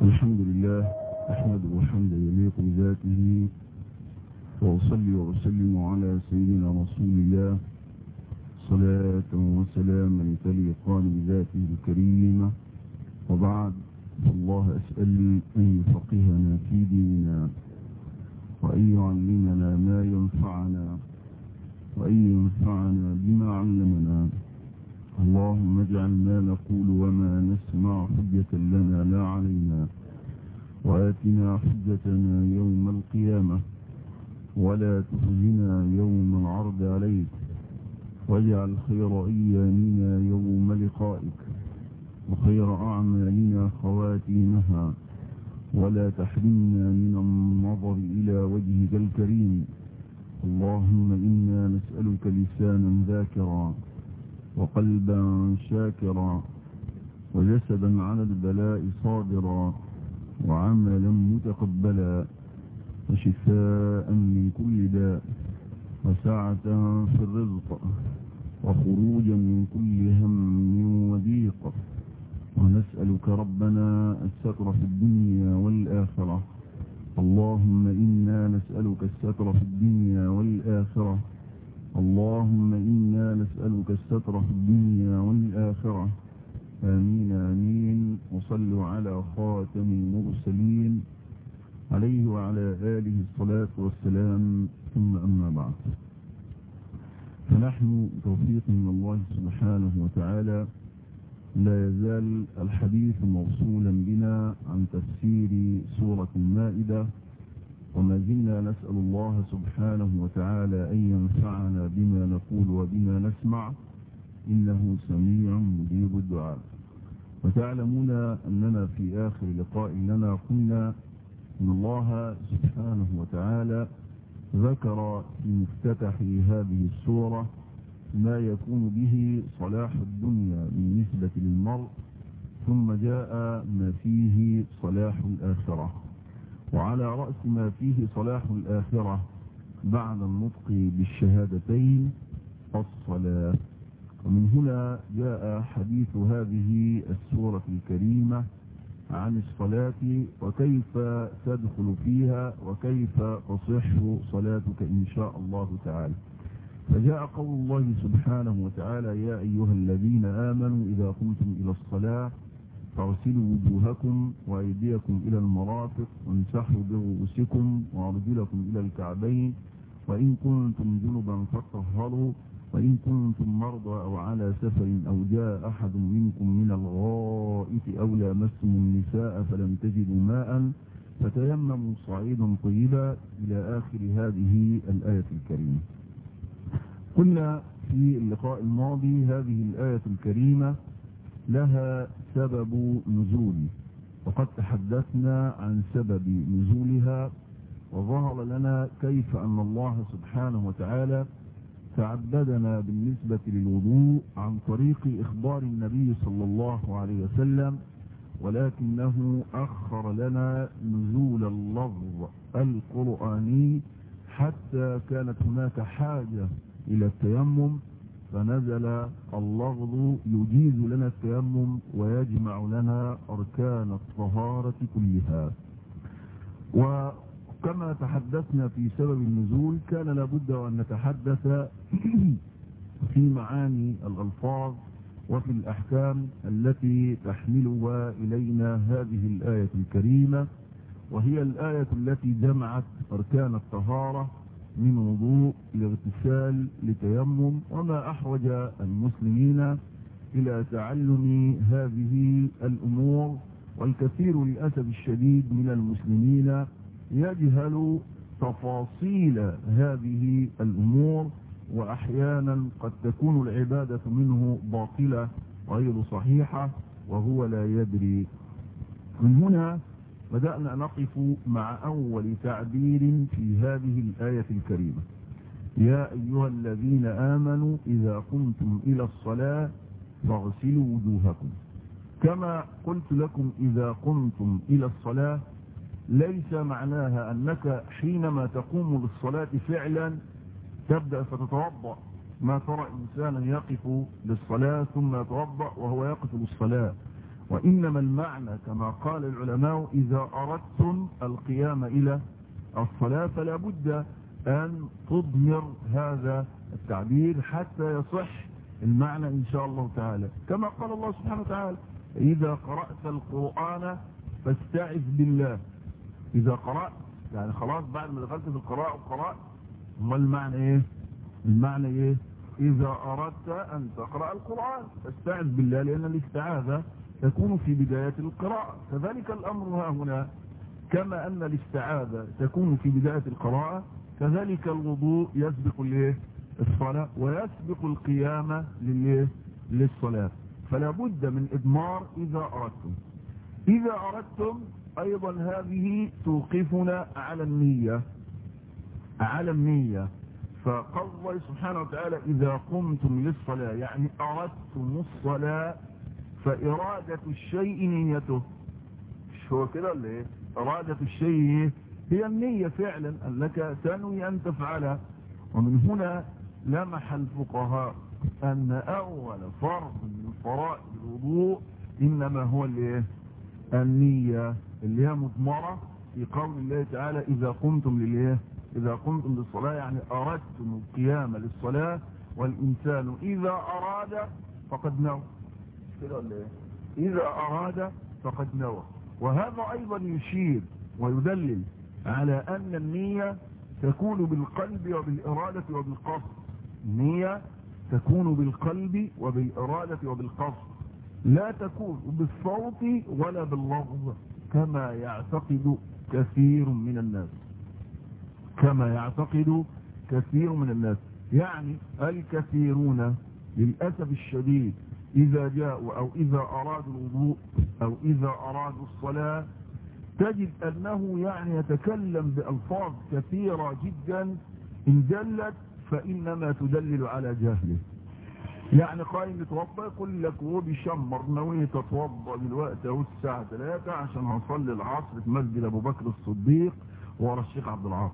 الحمد لله أحمده حمدا يليق بذاته وأصلي وأسلم على سيدنا رسول الله صلاة وسلاما تليقان بذاته الكريمة وبعد فالله أسأل أن يفقهنا في ديننا وأن يعلمنا ما ينفعنا وأن ينفعنا بما علمنا اللهم اجعل ما نقول وما نسمع حجة لنا لا علينا وآتنا حجتنا يوم القيامة ولا تخزنا يوم العرض عليك واجعل خير أيامنا يوم لقائك وخير أعمالنا خواتيمها ولا تحرمنا من النظر إلى وجهك الكريم اللهم إنا نسألك لسانا ذاكرا وقلبا شاكرا وجسدا على البلاء صابرا وعملا متقبلا وشفاء من كل داء وسعة في الرزق وخروجا من كل هم وضيق ونسألك ربنا الستر في الدنيا والآخرة اللهم إنا نسألك الستر في الدنيا والآخرة اللهم إنا نسألك الستر في الدنيا والآخرة آمين آمين وصلوا على خاتم المرسلين عليه وعلى آله الصلاة والسلام ثم أما بعد فنحن توفيق من الله سبحانه وتعالى لا يزال الحديث موصولا بنا عن تفسير سورة المائدة وما زلنا نسأل الله سبحانه وتعالى أن ينفعنا بما نقول وبما نسمع إنه سميع مجيب الدعاء وتعلمون أننا في آخر لقاء لنا قلنا أن الله سبحانه وتعالى ذكر في مفتتح هذه السورة ما يكون به صلاح الدنيا بالنسبة للمرء ثم جاء ما فيه صلاح الآخرة وعلى رأس ما فيه صلاح الآخرة بعد النطق بالشهادتين الصلاة ومن هنا جاء حديث هذه السورة الكريمة عن الصلاة وكيف تدخل فيها وكيف تصح صلاتك إن شاء الله تعالى فجاء قول الله سبحانه وتعالى يا أيها الذين آمنوا إذا قمتم إلى الصلاة فاغسلوا وجوهكم وأيديكم إلى المرافق وامسحوا برؤوسكم وأرجلكم إلى الكعبين وإن كنتم جنبا فطهروا وإن كنتم مرضى أو على سفر أو جاء أحد منكم من الغائط أو لامستم النساء فلم تجدوا ماء فتيمموا صعيدا طيبا إلى آخر هذه الآية الكريمة قلنا في اللقاء الماضي هذه الآية الكريمة لها سبب نزول وقد تحدثنا عن سبب نزولها وظهر لنا كيف أن الله سبحانه وتعالى تعبدنا بالنسبة للوضوء عن طريق إخبار النبي صلى الله عليه وسلم ولكنه أخر لنا نزول اللفظ القرآني حتى كانت هناك حاجة إلى التيمم فنزل اللفظ يجيز لنا التيمم ويجمع لنا أركان الطهارة كلها وكما تحدثنا في سبب النزول كان لابد أن نتحدث في معاني الألفاظ وفي الأحكام التي تحملها إلينا هذه الآية الكريمة وهي الآية التي جمعت أركان الطهارة من وضوء لاغتسال لتيمم وما أحوج المسلمين إلى تعلم هذه الأمور والكثير للأسف الشديد من المسلمين يجهل تفاصيل هذه الأمور وأحيانا قد تكون العبادة منه باطلة غير صحيحة وهو لا يدري من هنا بدأنا نقف مع أول تعبير في هذه الآية الكريمة يا أيها الذين آمنوا إذا قمتم إلى الصلاة فاغسلوا وجوهكم كما قلت لكم إذا قمتم إلى الصلاة ليس معناها أنك حينما تقوم للصلاة فعلا تبدأ فتتوضأ ما ترى إنسانا يقف للصلاة ثم يتوضأ وهو يقف للصلاة وإنما المعنى كما قال العلماء إذا أردتم القيام إلى الصلاة فلا بد أن تضمر هذا التعبير حتى يصح المعنى إن شاء الله تعالى كما قال الله سبحانه وتعالى إذا قرأت القرآن فاستعذ بالله إذا قرأت يعني خلاص بعد ما دخلت في القراءة وقرأت ما المعنى إيه المعنى إيه إذا أردت أن تقرأ القرآن فاستعذ بالله لأن الاستعاذة تكون في بداية القراءة كذلك الأمر ها هنا كما أن الاستعاذة تكون في بداية القراءة كذلك الوضوء يسبق الايه الصلاة ويسبق القيامة للايه للصلاة فلا بد من إضمار إذا أردتم إذا أردتم أيضا هذه توقفنا على النية على النية فقال الله سبحانه وتعالى إذا قمتم للصلاة يعني أردتم الصلاة فإرادة الشيء نيته مش هو كده ولا ايه إرادة الشيء هي النية فعلا أنك تنوي أن تفعلها ومن هنا لمح الفقهاء أن أول فرض من فرائض الوضوء إنما هو الايه النية اللي هي مضمرة في قول الله تعالى إذا قمتم للايه إذا قمتم للصلاة يعني أردتم القيام للصلاة والإنسان إذا أراد فقد نوى كده ولا ايه إذا أراد فقد نوى وهذا أيضا يشير ويدلل على أن النية تكون بالقلب وبالإرادة وبالقصد النية تكون بالقلب وبالإرادة وبالقصد لا تكون بالصوت ولا باللفظ كما يعتقد كثير من الناس كما يعتقد كثير من الناس يعني الكثيرون للأسف الشديد إذا جاءوا أو إذا أرادوا الوضوء أو إذا أرادوا الصلاة تجد أنه يعني يتكلم بألفاظ كثيرة جدا إن دلت فإنما تدلل على جهله يعني قايم يتوضى يقول لك وهو بيشمر نوية تتوضى دلوقتي اهو الساعة 3 عشان هنصلي العصر في مسجد أبو بكر الصديق ورا الشيخ عبد العاطي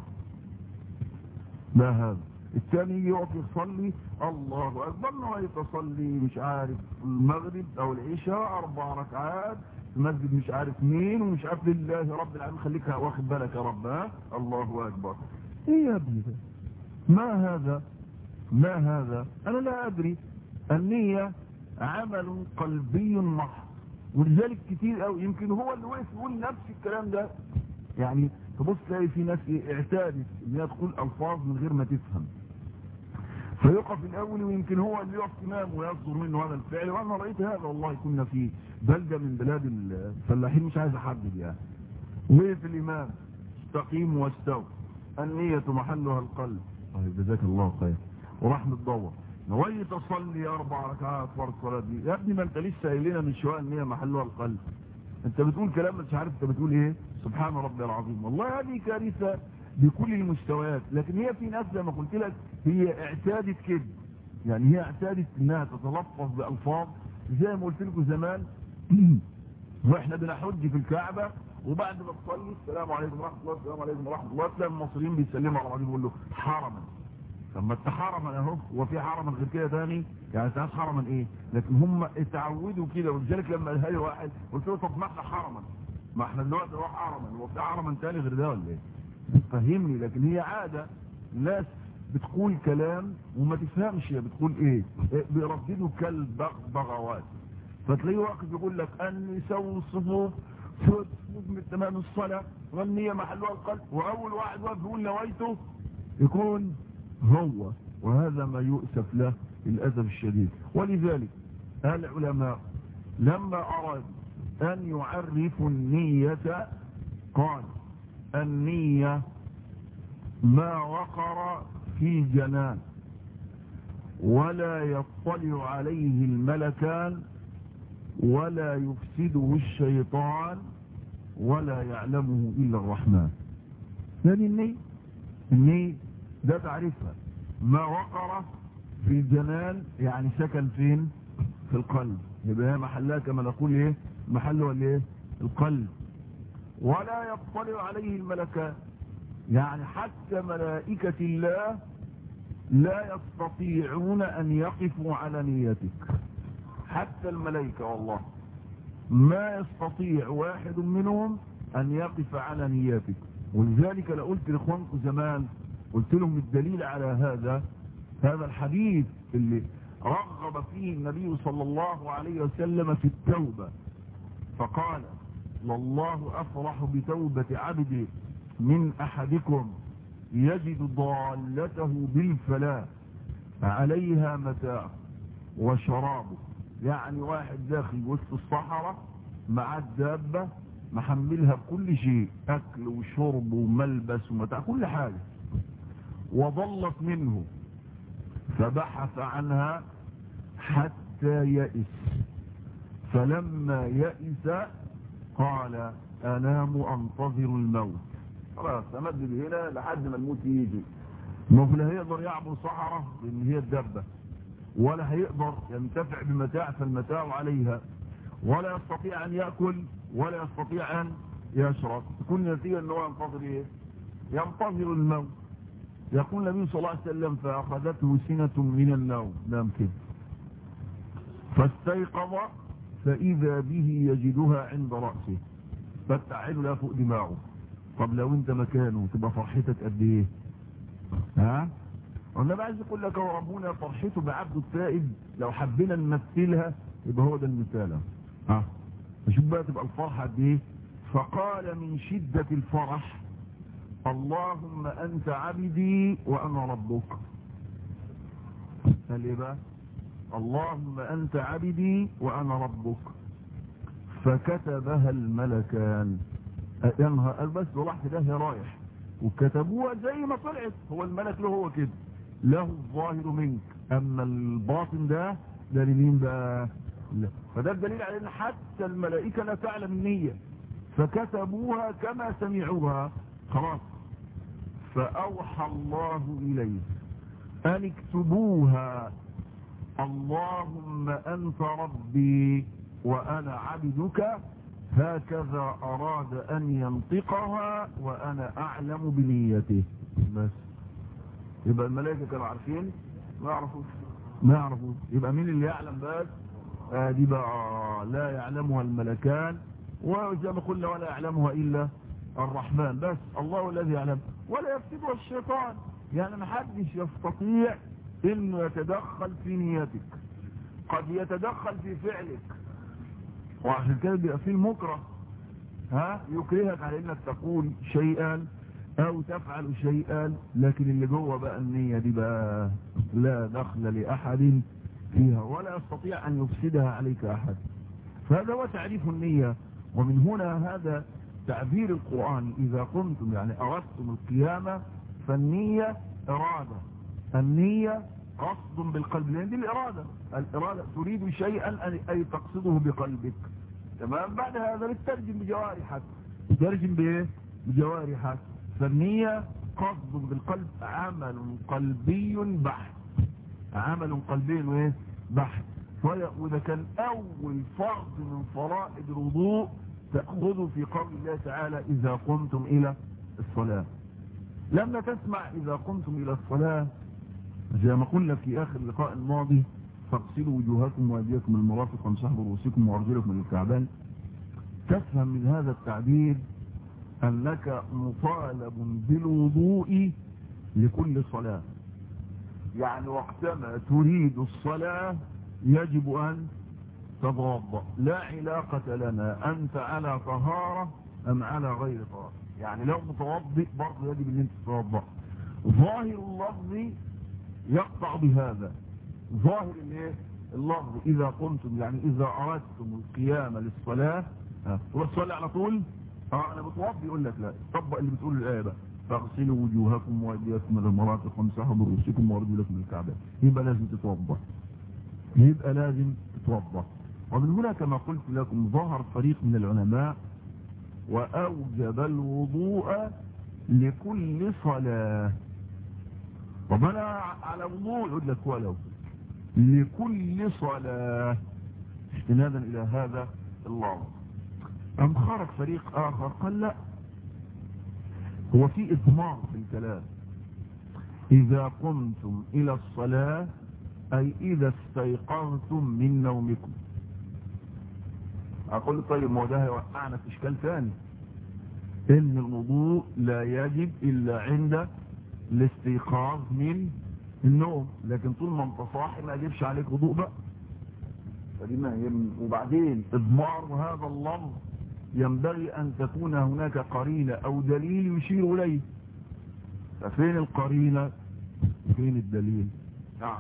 ما هذا الثاني يجي يقف يصلي الله أكبر نوية تصلي مش عارف المغرب أو العشاء أربع ركعات في مسجد مش عارف مين ومش عارف لله رب العالمين خليك واخد بالك يا رب ها الله أكبر ايه يا ابني ده ما هذا ما هذا أنا لا أدري النية عمل قلبي محض ولذلك كتير أو يمكن هو اللي وقف يقول نفس الكلام ده يعني تبص تلاقي في ناس اعتادت ان هي تقول الفاظ من غير ما تفهم فيقف الاول ويمكن هو اللي يقف امام ويصدر منه هذا الفعل وانا رايت هذا والله كنا في بلده من بلاد الفلاحين مش عايز احدد يعني وقف الامام استقيم واستوى النية محلها القلب طيب جزاك الله خير وراح متدور نويت اصلي اربع ركعات فرض صلاه دي يا ابني ما انت لسه قايل لنا من شويه ان هي محلها القلب انت بتقول كلام مش عارف انت بتقول ايه سبحان ربي العظيم والله هذه كارثه بكل المستويات لكن هي في ناس زي ما قلت لك هي اعتادت كده يعني هي اعتادت انها تتلفظ بالفاظ زي ما قلت لكم زمان واحنا بنحج في الكعبه وبعد ما تصلي السلام عليكم ورحمه الله السلام عليكم ورحمه الله تلاقي المصريين بيسلموا على بعضهم يقول له حرما طب ما انت حرما اهو هو في حرما غير كده تاني يعني انت عايز حرما ايه لكن هم اتعودوا كده ولذلك لما قالها لي واحد قلت له طب ما احنا حرما ما احنا دلوقتي نروح حرما هو في حرما تاني غير ده ولا ايه فهمني لكن هي عاده الناس بتقول كلام وما تفهمش هي بتقول ايه بيرددوا كالبغوات فتلاقيه واقف يقول لك ان يسوي الصفوف صفوف من تمام الصلاه والنيه محلها القلب واول واحد واقف يقول نويته يكون هو وهذا ما يؤسف له للأسف الشديد ولذلك العلماء لما أرادوا أن يعرفوا النية قال النية ما وقر في جنان ولا يطلع عليه الملكان ولا يفسده الشيطان ولا يعلمه إلا الرحمن هذه النية النية ده تعريفها ما وقر في الجنان يعني سكن فين في القلب يبقى هي محلها كما نقول ايه محله الايه القلب ولا يطلع عليه الملكان يعني حتى ملائكة الله لا يستطيعون ان يقفوا على نيتك حتى الملائكة والله ما يستطيع واحد منهم أن يقف على نياتك ولذلك لو قلت لإخوانكم زمان قلت لهم الدليل على هذا هذا الحديث اللي رغب فيه النبي صلى الله عليه وسلم في التوبة فقال والله أفرح بتوبة عبده من أحدكم يجد ضالته بالفلاة عليها متاع وشرابه يعني واحد داخل وسط الصحراء مع الدابة محملها بكل شيء أكل وشرب وملبس ومتاع كل حاجة وضلت منه فبحث عنها حتى يئس فلما يئس قال أنام أنتظر الموت خلاص أمدد هنا لحد ما الموت يجي ما هو لا هيقدر يعبر صحراء لأن هي الدبة ولا هيقدر ينتفع بمتاع فالمتاع عليها ولا يستطيع أن يأكل ولا يستطيع أن يشرب تكون نتيجة أنه ينتظر إيه ينتظر الموت يقول النبي صلى الله عليه وسلم فأخذته سنة من النوم نام كده فاستيقظ فإذا به يجدها عند رأسه فتعين لها فوق دماغه طب لو انت مكانه تبقى فرحتك قد ايه ها وانا عايز اقول لك هو ربنا فرحته بعبده التائب لو حبينا نمثلها يبقى هو ده المثال ها شوف بقى تبقى الفرحه قد ايه فقال من شده الفرح اللهم انت عبدي وانا ربك قال ايه بقى اللهم انت عبدي وانا ربك فكتبها الملكان ينهى قال بس ولحظة ده هي رايح وكتبوها زي ما طلعت هو الملك له هو كده له الظاهر منك اما الباطن ده ده لمين بقى لا. فده الدليل على ان حتى الملائكة لا تعلم النية فكتبوها كما سمعوها خلاص فأوحى الله إليه أن اكتبوها اللهم أنت ربي وأنا عبدك هكذا أراد أن ينطقها وأنا أعلم بنيته بس يبقى الملائكة كانوا عارفين ما يعرفوش ما يعرفوش يبقى مين اللي يعلم بس آه دي بقى لا يعلمها الملكان وزي ما قلنا ولا يعلمها إلا الرحمن بس الله الذي يعلم ولا يفسدها الشيطان يعني ما حدش يستطيع انه يتدخل في نيتك قد يتدخل في فعلك وعشان كده بيبقى فيه المكره ها يكرهك على انك تقول شيئا او تفعل شيئا لكن اللي جوه بقى النية دي بقى لا دخل لاحد فيها ولا يستطيع ان يفسدها عليك احد فهذا هو تعريف النية ومن هنا هذا تعبير القرآن اذا قمتم يعني اردتم القيامة فالنية ارادة النية قصد بالقلب لان دي الارادة الارادة تريد شيئا اي تقصده بقلبك تمام بعد هذا بتترجم بجوارحك تترجم بايه بجوارحك فالنية قصد بالقلب عمل قلبي بحت عمل قلبي وايه بحت وإذا كان أول فرض من فرائض الوضوء تأخذ في قول الله تعالى إذا قمتم إلى الصلاة لما تسمع إذا قمتم إلى الصلاة زي ما قلنا في آخر اللقاء الماضي فاغسلوا وجوهكم وأيديكم المرافق وامسحوا رؤوسكم وأرجلكم من الكعبان تفهم من هذا التعبير أنك مطالب بالوضوء لكل صلاة يعني وقتما تريد الصلاة يجب أن تتوضا لا علاقة لنا أنت على طهارة أم على غير طهارة يعني لو متوضئ برضه يجب أن انت تتوضا ظاهر اللفظ يقطع بهذا ظاهر الايه اللفظ اذا قمتم يعني اذا اردتم القيام للصلاة والصلاة على طول اه انا بتوضي يقول لك لا طبق اللي بتقول الايه بقى فاغسلوا وجوهكم وايديكم من المرافق وامسحوا برؤوسكم وارجلكم من الكعبات يبقى لازم تتوضا يبقى لازم تتوضا ومن هنا كما قلت لكم ظهر فريق من العلماء واوجب الوضوء لكل صلاه طب انا على وضوء يقول لك ولو لكل صلاة استنادا الى هذا اللفظ ام خرج فريق اخر قال لا هو في اضمار في الكلام اذا قمتم الى الصلاة اي اذا استيقظتم من نومكم اقول له طيب ما هو ده هيوقعنا في اشكال ثاني ان الوضوء لا يجب الا عند الاستيقاظ من النوم لكن طول ما انت صاحي ما يجبش عليك وضوء بقى فدي ما يم... وبعدين اضمار هذا اللفظ ينبغي ان تكون هناك قرينة او دليل يشير اليه ففين القرينة فين الدليل نعم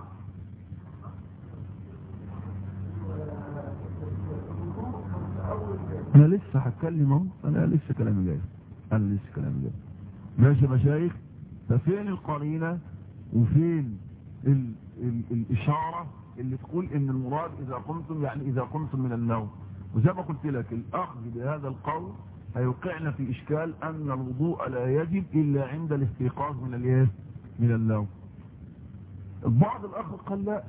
انا لسه هتكلم اهو انا لسه كلامي جاي انا لسه كلامي جاي ماشي يا مشايخ ففين القرينة وفين ال ال الاشارة اللي تقول ان المراد اذا قمتم يعني اذا قمتم من النوم وزي ما قلت لك الاخذ بهذا القول هيوقعنا في اشكال ان الوضوء لا يجب الا عند الاستيقاظ من الايه من النوم البعض الاخر قال لا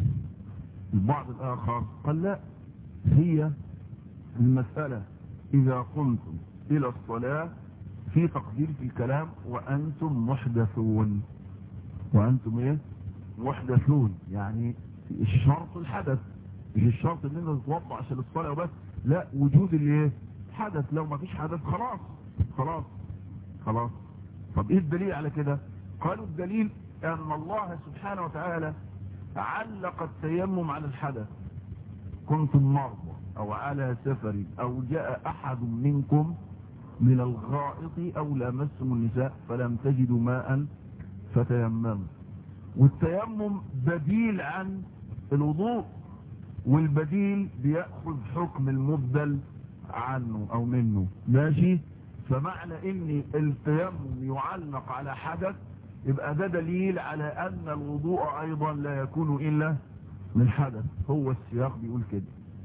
البعض الاخر قال لا هي المسألة اذا قمتم الى الصلاة في تقدير في الكلام وانتم محدثون وانتم ايه محدثون يعني الشرط الحدث مش الشرط ان انت تتوضع عشان الصلاة وبس لا وجود الايه حدث لو ما فيش حدث خلاص خلاص خلاص طب ايه الدليل على كده قالوا الدليل ان الله سبحانه وتعالى علق التيمم على الحدث كنتم مرضى او على سفر او جاء احد منكم من الغائط او لامستم النساء فلم تجدوا ماء فتيمموا والتيمم بديل عن الوضوء والبديل بيأخذ حكم المبدل عنه او منه ماشي فمعنى ان التيمم يعلق على حدث يبقى ده دليل على ان الوضوء ايضا لا يكون الا من حدث هو السياق بيقول كده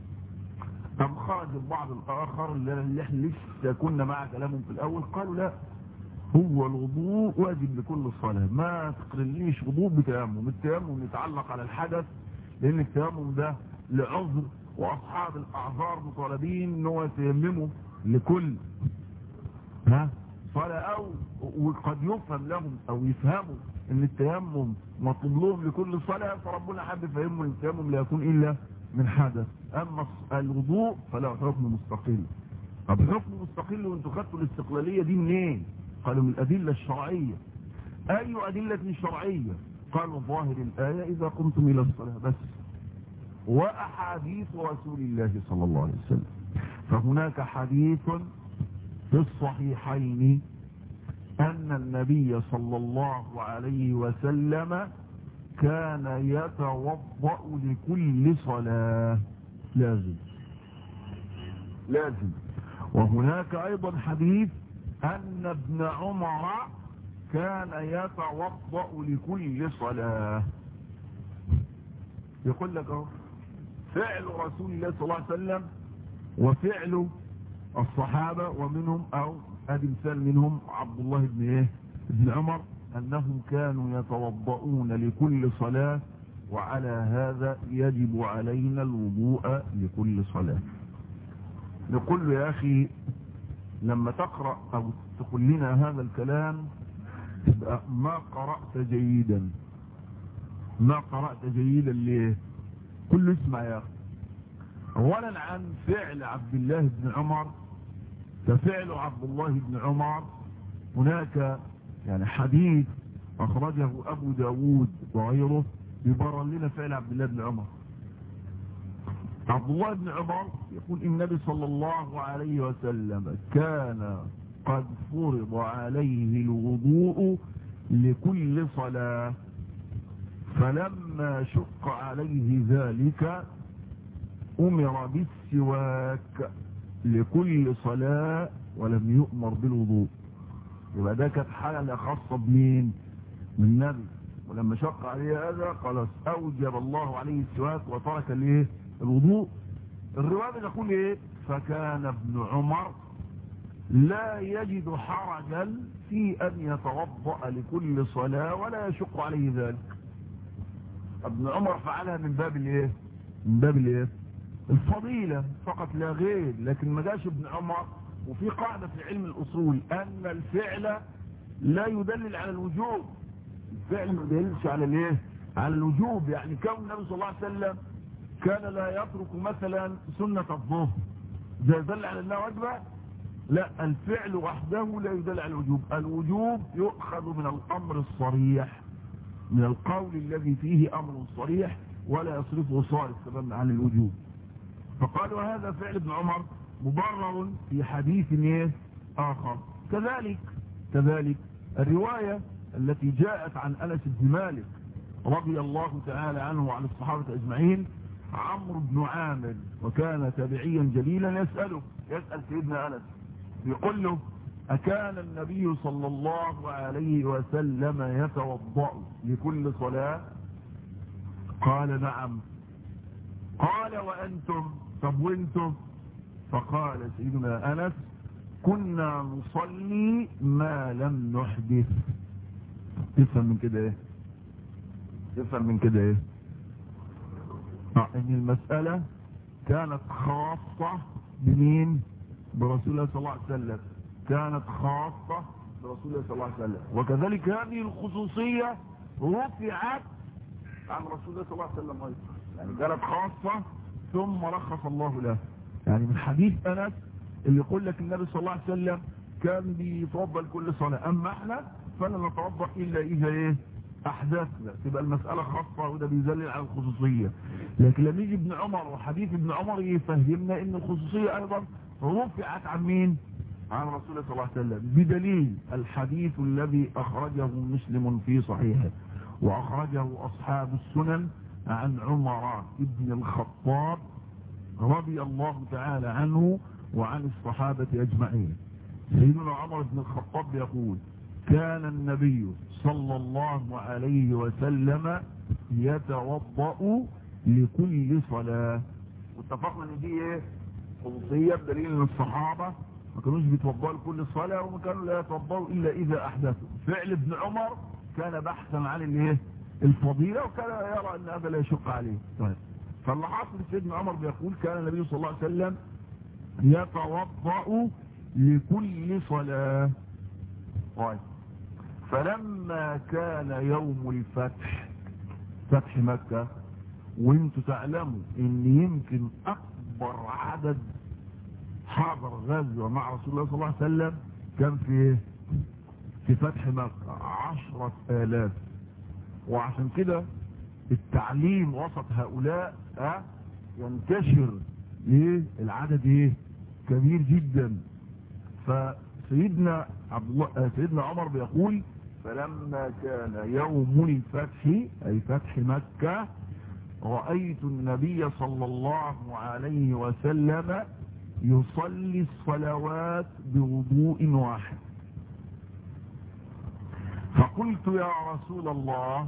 طب خرج البعض الاخر اللي احنا لسه كنا مع كلامهم في الاول قالوا لا هو الوضوء واجب لكل صلاة ما تقرنليش وضوء بتيمم التيمم يتعلق على الحدث لان التيمم ده لعذر واصحاب الاعذار مطالبين ان هو يتيمموا لكل ها صلاة او وقد يفهم لهم او يفهموا ان التيمم مطلوب لهم لكل صلاة فربنا حب يفهمهم ان التيمم لا يكون الا من حدث اما الوضوء فلا حكم مستقل طب حكم مستقل وانتوا خدتوا الاستقلالية دي منين قالوا من الادلة الشرعية اي ادلة شرعية قالوا ظاهر الاية اذا قمتم الى الصلاة بس واحاديث رسول الله صلى الله عليه وسلم فهناك حديث في الصحيحين ان النبي صلى الله عليه وسلم كان يتوضأ لكل صلاة لازم لازم وهناك ايضا حديث ان ابن عمر كان يتوضأ لكل صلاة يقول لك اهو فعل رسول الله صلى الله عليه وسلم وفعل الصحابة ومنهم او ادي مثال منهم عبد الله بن ايه ابن عمر انهم كانوا يتوضؤون لكل صلاة وعلى هذا يجب علينا الوضوء لكل صلاة نقول له يا اخي لما تقرأ او تقول لنا هذا الكلام تبقى ما قرأت جيدا ما قرأت جيدا ليه كل اسمع يا اخي اولا عن فعل عبد الله بن عمر ففعل عبد الله بن عمر هناك يعني حديث اخرجه ابو داود وغيره يبرر لنا فعل عبد الله بن عمر عبد الله بن عمر يقول النبي صلى الله عليه وسلم كان قد فرض عليه الوضوء لكل صلاة فلما شق عليه ذلك أمر بالسواك لكل صلاة ولم يؤمر بالوضوء يبقى ده كانت حالة خاصة بمين من النبي ولما شق عليه هذا خلاص أوجب الله عليه السواك وترك الايه الوضوء الرواية تقول ايه فكان ابن عمر لا يجد حرجا في ان يتوضأ لكل صلاة ولا يشق عليه ذلك ابن عمر فعلها من باب الايه من باب الايه الفضيلة فقط لا غير لكن ما جاش ابن عمر وفي قاعدة في علم الاصول ان الفعل لا يدلل على الوجوب الفعل ما يدللش على الايه على الوجوب يعني كون النبي صلى الله عليه وسلم كان لا يترك مثلا سنة الظهر ده يدل على انها واجبة لا الفعل وحده لا يدل على الوجوب الوجوب يؤخذ من الامر الصريح من القول الذي فيه امر صريح ولا يصرفه صارف تماما عن الوجوب فقالوا هذا فعل ابن عمر مبرر في حديث ايه اخر كذلك كذلك الرواية التي جاءت عن انس بن مالك رضي الله تعالى عنه وعن الصحابة اجمعين عمرو بن عامر وكان تابعيا جليلا يسأله يسأل سيدنا انس يقول له أكان النبي صلى الله عليه وسلم يتوضأ لكل صلاة قال نعم قال وأنتم طب وانتم فقال سيدنا أنس كنا نصلي ما لم نحدث تفهم من كده ايه تفهم من كده ايه اه ان المسألة كانت خاصة بمين برسول الله صلى الله عليه وسلم كانت خاصة برسول الله صلى الله عليه وسلم وكذلك هذه الخصوصية رفعت عن رسول الله صلى الله عليه وسلم أيضا يعني كانت خاصة ثم رخص الله له يعني من حديث أنس اللي يقول لك النبي صلى الله عليه وسلم كان بيتوضا لكل صلاة أما احنا فلا نتوضا إلا إذا إيه أحداثنا تبقى المسألة خاصة وده بيزلل على الخصوصية لكن لما يجي ابن عمر وحديث ابن عمر يفهمنا ان الخصوصية أيضا رفعت عن مين عن رسول الله صلى الله عليه وسلم بدليل الحديث الذي أخرجه مسلم في صحيحه وأخرجه أصحاب السنن عن عمر ابن الخطاب رضي الله تعالى عنه وعن الصحابة أجمعين سيدنا عمر بن الخطاب يقول كان النبي صلى الله عليه وسلم يتوضأ لكل صلاة واتفقنا ان دي ايه خصوصية بدليل ان الصحابة ما كانوش بيتوضأوا لكل صلاة وما كانوا لا يتوضأوا الا اذا احدثوا فعل ابن عمر كان بحثا عن الايه الفضيلة وكان يرى ان هذا لا يشق عليه طيب فاللي حاصل سيدنا عمر بيقول كان النبي صلى الله عليه وسلم يتوضأ لكل صلاة طيب فلما كان يوم الفتح فتح مكة وانتوا تعلموا ان يمكن اكبر عدد حاضر غزوة مع رسول الله صلى الله عليه وسلم كان في في فتح مكة عشرة الاف وعشان كده التعليم وسط هؤلاء اه ينتشر ايه العدد ايه كبير جدا فسيدنا عبد الله سيدنا عمر بيقول فلما كان يوم الفتح اي فتح مكة رأيت النبي صلى الله عليه وسلم يصلي الصلوات بوضوء واحد فقلت يا رسول الله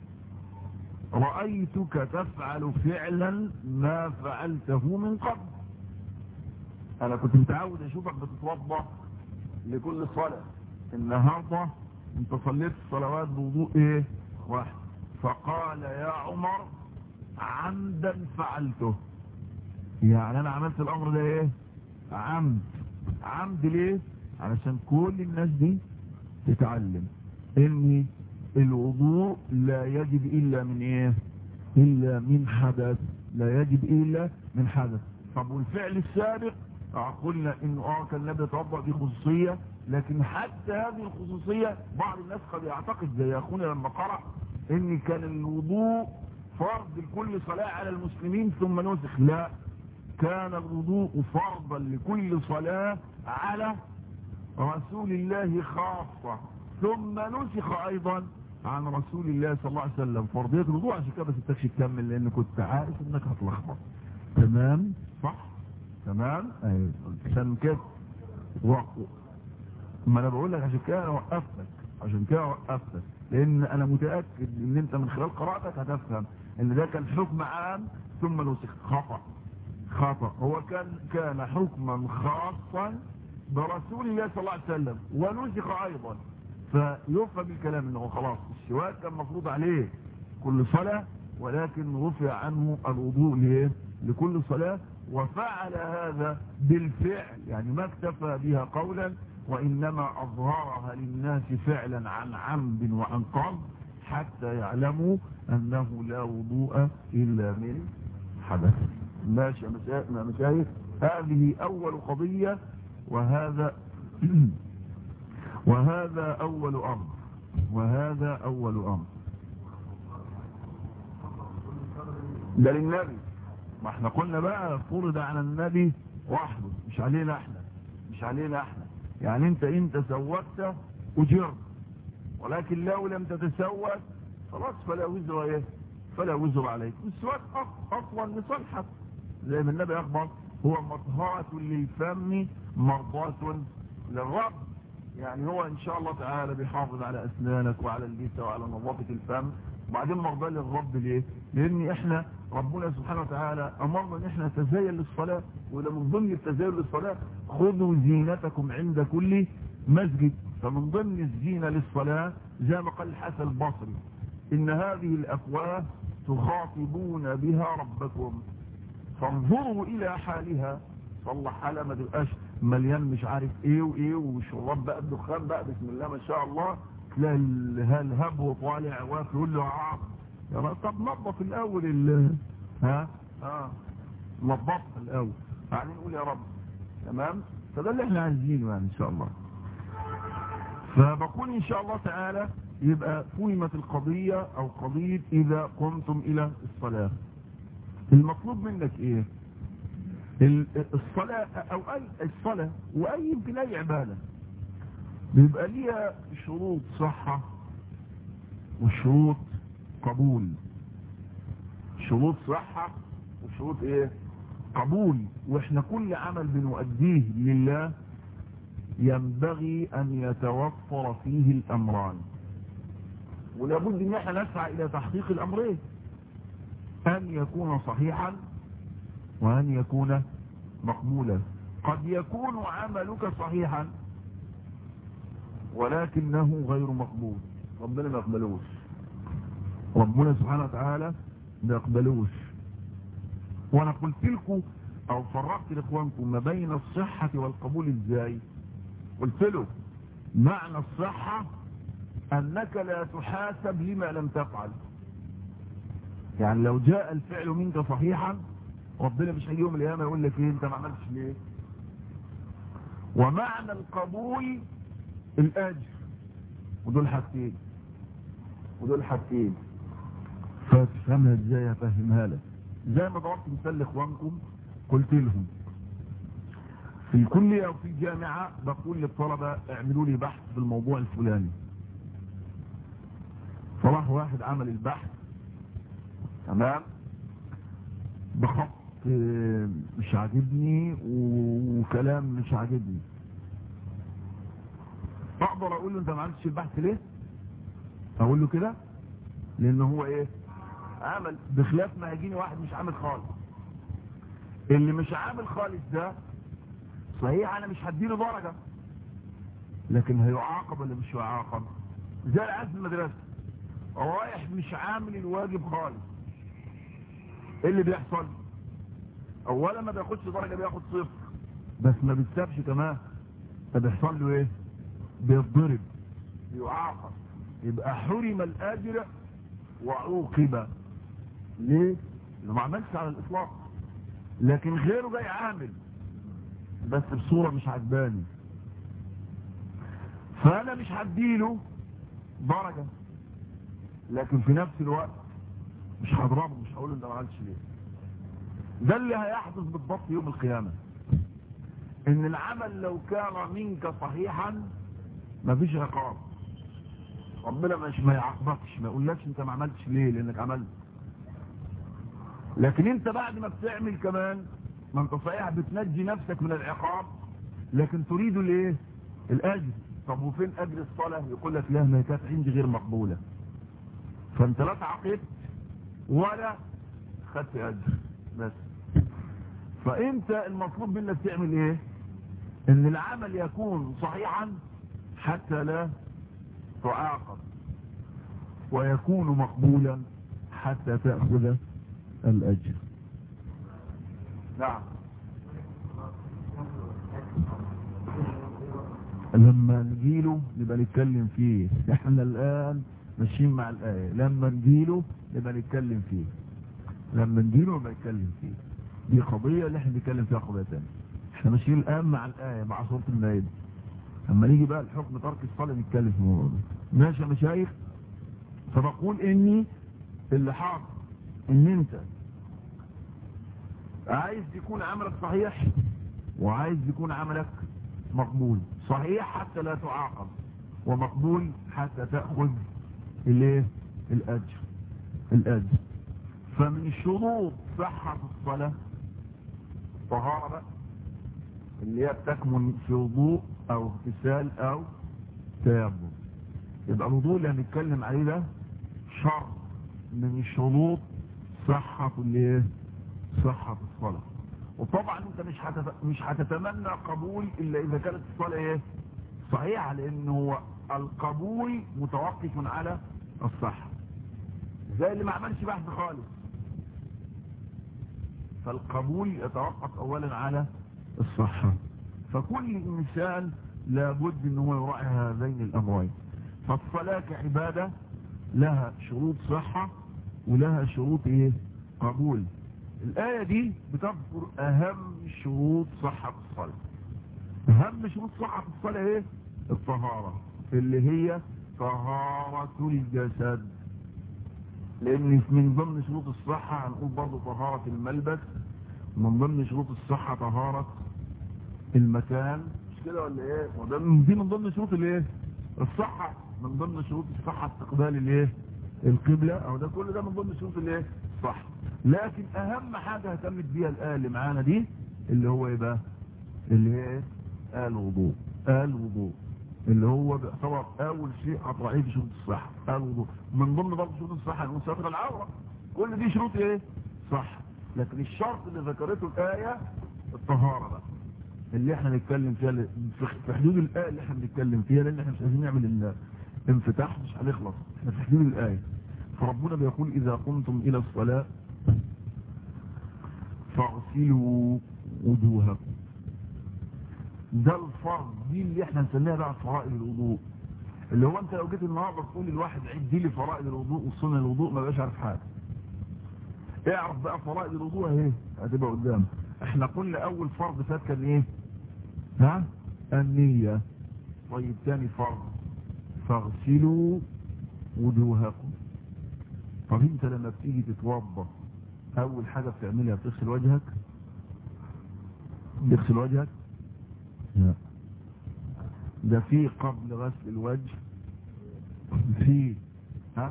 رأيتك تفعل فعلا ما فعلته من قبل انا كنت متعود اشوفك بتتوضا لكل صلاة النهاردة انت صليت الصلوات بوضوء ايه واحد فقال يا عمر عمدا فعلته يعني انا عملت الامر ده ايه عمد عمد ليه علشان كل الناس دي تتعلم ان الوضوء لا يجب الا من ايه الا من حدث لا يجب الا من حدث طب والفعل السابق قلنا انه اه كان النبي يتوضا دي خصوصيه لكن حتى هذه الخصوصيه بعض الناس قد يعتقد زي اخونا لما قرأ ان كان الوضوء فرض لكل صلاة على المسلمين ثم نسخ لا كان الوضوء فرضا لكل صلاة على رسول الله خاصة ثم نسخ ايضا عن رسول الله صلى الله عليه وسلم فرضية الوضوء عشان كده بس تكشي تكمل لان كنت عارف انك هتلخبط تمام صح تمام ايوه عشان كده وقت ما انا بقول لك عشان كده انا وقفتك عشان كده وقفتك لان انا متاكد ان انت من خلال قراءتك هتفهم ان ده كان حكم عام ثم نسخ خطا خطا هو كان كان حكما خاصا برسول الله صلى الله عليه وسلم ونسخ ايضا فيفهم الكلام انه خلاص السواك كان مفروض عليه كل صلاه ولكن رفع عنه الوضوء ليه لكل صلاه وفعل هذا بالفعل يعني ما اكتفى بها قولا وإنما أظهرها للناس فعلا عن عمد وعن قصد حتى يعلموا أنه لا وضوء إلا من حدث ماشي يا مشايخ هذه أول قضية وهذا وهذا أول أمر وهذا أول أمر ده للنبي ما احنا قلنا بقى فرض على النبي وحده مش علينا احنا مش علينا احنا يعني انت انت سوت اجرت ولكن لو لم تتسوت خلاص فلا وزر ايه فلا وزر عليك السواك اصلا لصالحك زي ما النبي اخبر هو مطهرة للفم مرضاة للرب يعني هو ان شاء الله تعالى بيحافظ على اسنانك وعلى اللثة وعلى نظافة الفم وبعدين مرضى للرب ليه لان احنا ربنا سبحانه وتعالى امرنا ان احنا نتزين للصلاة وده من ضمن التزين للصلاة خذوا زينتكم عند كل مسجد فمن ضمن الزينة للصلاة زي ما قال الحسن البصري ان هذه الافواه تخاطبون بها ربكم فانظروا الى حالها صلح حالها ما تبقاش مليان مش عارف ايه وايه وشراب بقى الدخان بقى بسم الله ما شاء الله تلاقي الهب وطالع واقف يقول له عاق يا رب طب نظف الاول ال ها اه نظفها الاول يعني نقول يا رب تمام فده اللي احنا عايزينه يعني ان شاء الله فبقول ان شاء الله تعالى يبقى فهمت القضية او قضية اذا قمتم الى الصلاة المطلوب منك ايه الصلاة او اي الصلاة واي يمكن اي عبادة بيبقى ليها شروط صحة وشروط قبول شروط صحة وشروط ايه قبول واحنا كل عمل بنؤديه لله ينبغي ان يتوفر فيه الامران ولابد ان احنا نسعى الى تحقيق الامرين ان يكون صحيحا وان يكون مقبولا قد يكون عملك صحيحا ولكنه غير مقبول ربنا ما يقبلوش ربنا سبحانه وتعالى ما يقبلوش وانا قلت لكم او فرقت لاخوانكم ما بين الصحة والقبول ازاي قلت له معنى الصحة انك لا تحاسب لما لم تفعل يعني لو جاء الفعل منك صحيحا ربنا مش هيجي يوم القيامه يقول لك ايه انت ما عملتش ليه ومعنى القبول الاجر ودول حاجتين ودول حاجتين فتفهمها ازاي هفهمها لك زي ما ضربت مثال لاخوانكم قلت لهم في الكلية وفي الجامعة بقول للطلبة اعملوا لي بحث في الموضوع الفلاني فراح واحد عمل البحث تمام بخط مش عاجبني وكلام مش عاجبني اقدر اقول له انت ما عملتش البحث ليه اقول له كده لان هو ايه عمل بخلاف ما هيجيني واحد مش عامل خالص اللي مش عامل خالص ده صحيح انا مش هديله درجة لكن هيعاقب ولا مش هيعاقب زي العيال في المدرسة رايح مش عامل الواجب خالص ايه اللي بيحصل اولا ما بياخدش درجة بياخد صفر بس ما بيتسابش كمان فبيحصل له ايه بيتضرب يعاقب يبقى حرم الاجر وعوقب ليه لانه ما عملش على الاطلاق لكن غيره جاي عامل بس بصورة مش عجباني فانا مش هديله درجة لكن في نفس الوقت مش هضربه مش هقول انت ما عملتش ليه ده اللي هيحدث بالضبط يوم القيامة ان العمل لو كان منك صحيحا مفيش عقاب ربنا مش ما يعاقبكش ما يقولكش انت ما عملتش ليه لانك عملت لكن انت بعد ما بتعمل كمان ما انت صحيح بتنجي نفسك من العقاب لكن تريد الايه الاجر طب وفين اجر الصلاة يقول لك لا ما كانت عندي غير مقبولة فانت لا تعاقبت ولا خدت اجر بس فانت المطلوب منك تعمل ايه ان العمل يكون صحيحا حتى لا تعاقب ويكون مقبولا حتى تأخذ الأجر نعم لما نجيله نبقى نتكلم فيه احنا الآن ماشيين مع الآية لما نجيله نبقى نتكلم فيه لما نجيله نبقى نتكلم فيه دي قضية اللي احنا بنتكلم فيها قضية تانية احنا ماشيين الآن مع الآية مع سورة المائدة اما نيجي بقى الحكم ترك الصلاة نتكلم في الموضوع ده ماشي يا مشايخ فبقول اني اللي حاضر ان انت عايز يكون عملك صحيح وعايز يكون عملك مقبول صحيح حتى لا تعاقب ومقبول حتى تأخذ الايه الاجر الاجر فمن شروط صحة الصلاة طهارة بقى اللي هي بتكمن في وضوء او اغتسال او تيمم يبقى الوضوء اللي هنتكلم عليه ده شرط من شروط صحة الايه صحة الصلاة وطبعا انت مش هتت... مش هتتمنى قبول الا اذا كانت الصلاة ايه صحيحة لان هو القبول متوقف على الصحة زي اللي ما عملش بحث خالص فالقبول يتوقف اولا على الصحة فكل انسان لابد ان هو يراعي هذين الامرين فالصلاة كعبادة لها شروط صحة ولها شروط ايه قبول الآية دي بتذكر أهم شروط صحة الصلاة أهم شروط صحة الصلاة إيه؟ الطهارة اللي هي طهارة الجسد لأن من ضمن شروط الصحة هنقول برضه طهارة الملبس من ضمن شروط الصحة طهارة المكان مش كده ولا ايه وده من- دي من ضمن شروط الايه الصحة من ضمن شروط الصحة استقبال الايه القبلة او ده كل ده من ضمن شروط الايه صح لكن اهم حاجة اهتمت بيها الآية اللي معانا دي اللي هو ايه بقى اللي هي ايه الوضوء الوضوء اللي هو بيعتبر اول شيء هتراعيه في شروط الصحة الوضوء من ضمن برضه شروط الصحة انه ستر العورة كل دي شروط ايه صح لكن الشرط اللي ذكرته الآية الطهارة بقى اللي احنا نتكلم فيها ل- في في حدود الآية اللي احنا بنتكلم فيها لان احنا مش عايزين نعمل ال- انفتاح مش هنخلص احنا في حدود الآية فربنا بيقول اذا قمتم الى الصلاة فاغسلوا وجوهكم ده الفرض دي اللي احنا نسميها بقى فرائض الوضوء اللي هو انت لو جيت النهارده تقول للواحد عد لي فرائض الوضوء وسنن الوضوء ما بقاش عارف حاجه اعرف بقى فرائض الوضوء اهي هتبقى قدام احنا قلنا اول فرض فات كان ايه ها النية طيب تاني فرض فاغسلوا وجوهكم طب انت لما بتيجي تتوضا اول حاجة بتعملها بتغسل وجهك تغسل وجهك لا ده في قبل غسل الوجه في ها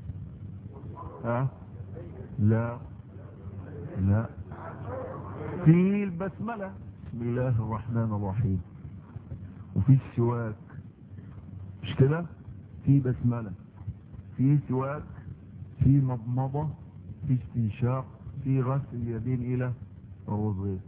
ها لا لا في البسملة بسم الله الرحمن الرحيم وفي السواك مش كده في بسملة في سواك في مضمضة في استنشاق في غسل اليدين الى الرزغين